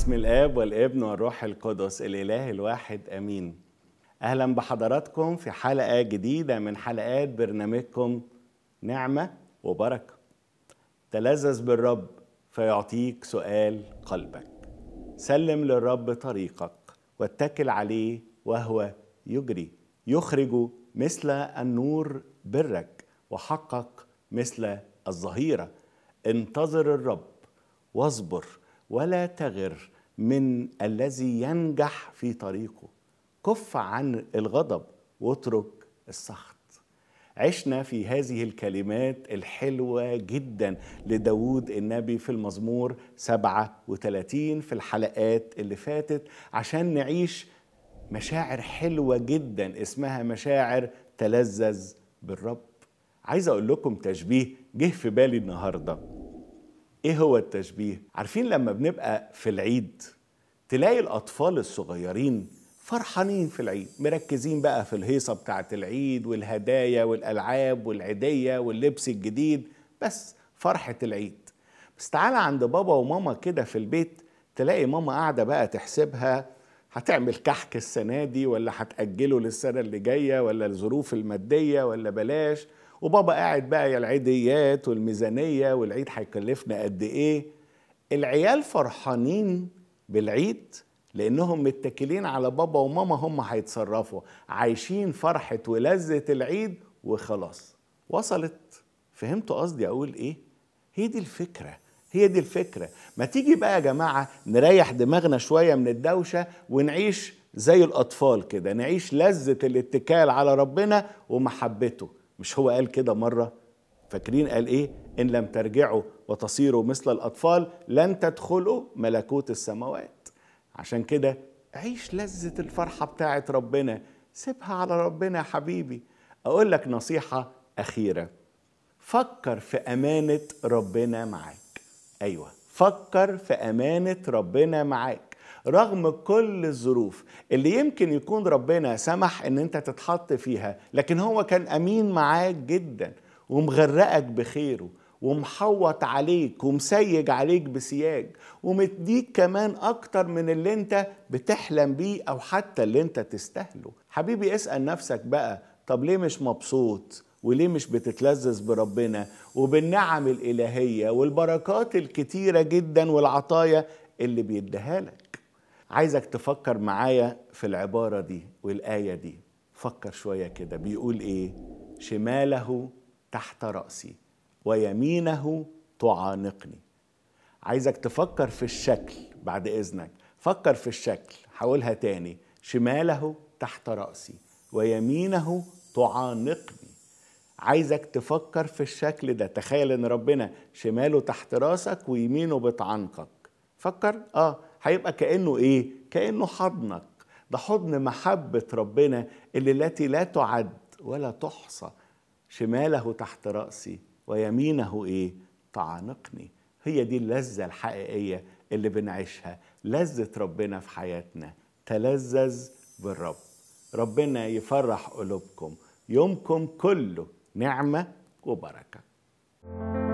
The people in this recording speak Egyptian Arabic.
باسم الاب والابن والروح القدس الاله الواحد امين اهلا بحضراتكم في حلقه جديده من حلقات برنامجكم نعمه وبركه تلذذ بالرب فيعطيك سؤال قلبك سلم للرب طريقك واتكل عليه وهو يجري يخرج مثل النور برك وحقق مثل الظهيره انتظر الرب واصبر ولا تغر من الذي ينجح في طريقه كف عن الغضب واترك السخط عشنا في هذه الكلمات الحلوة جدا لداود النبي في المزمور 37 في الحلقات اللي فاتت عشان نعيش مشاعر حلوة جدا اسمها مشاعر تلذذ بالرب عايز أقول لكم تشبيه جه في بالي النهارده ايه هو التشبيه عارفين لما بنبقى في العيد تلاقي الاطفال الصغيرين فرحانين في العيد مركزين بقى في الهيصه بتاعه العيد والهدايا والالعاب والعيديه واللبس الجديد بس فرحه العيد بس تعالى عند بابا وماما كده في البيت تلاقي ماما قاعده بقى تحسبها هتعمل كحك السنه دي ولا هتاجله للسنه اللي جايه ولا الظروف الماديه ولا بلاش وبابا قاعد بقى يا العيديات والميزانية والعيد هيكلفنا قد إيه العيال فرحانين بالعيد لأنهم متكلين على بابا وماما هم هيتصرفوا عايشين فرحة ولذة العيد وخلاص وصلت فهمتوا قصدي أقول إيه هي دي الفكرة هي دي الفكرة ما تيجي بقى يا جماعة نريح دماغنا شوية من الدوشة ونعيش زي الأطفال كده نعيش لذة الاتكال على ربنا ومحبته مش هو قال كده مرة فاكرين قال ايه ان لم ترجعوا وتصيروا مثل الاطفال لن تدخلوا ملكوت السماوات عشان كده عيش لذة الفرحة بتاعت ربنا سيبها على ربنا يا حبيبي اقول لك نصيحة اخيرة فكر في امانة ربنا معاك ايوه فكر في امانة ربنا معاك رغم كل الظروف اللي يمكن يكون ربنا سمح ان انت تتحط فيها لكن هو كان امين معاك جدا ومغرقك بخيره ومحوط عليك ومسيج عليك بسياج ومديك كمان اكتر من اللي انت بتحلم بيه او حتى اللي انت تستاهله حبيبي اسأل نفسك بقى طب ليه مش مبسوط وليه مش بتتلذذ بربنا وبالنعم الإلهية والبركات الكتيرة جدا والعطايا اللي بيديها لك عايزك تفكر معايا في العبارة دي والآية دي فكر شوية كده بيقول إيه شماله تحت رأسي ويمينه تعانقني عايزك تفكر في الشكل بعد إذنك فكر في الشكل حاولها تاني شماله تحت رأسي ويمينه تعانقني عايزك تفكر في الشكل ده تخيل ان ربنا شماله تحت راسك ويمينه بتعنقك فكر اه هيبقى كانه ايه كانه حضنك ده حضن محبه ربنا اللي التي لا تعد ولا تحصى شماله تحت راسي ويمينه ايه تعانقني هي دي اللذه الحقيقيه اللي بنعيشها لذه ربنا في حياتنا تلذذ بالرب ربنا يفرح قلوبكم يومكم كله نعمه وبركه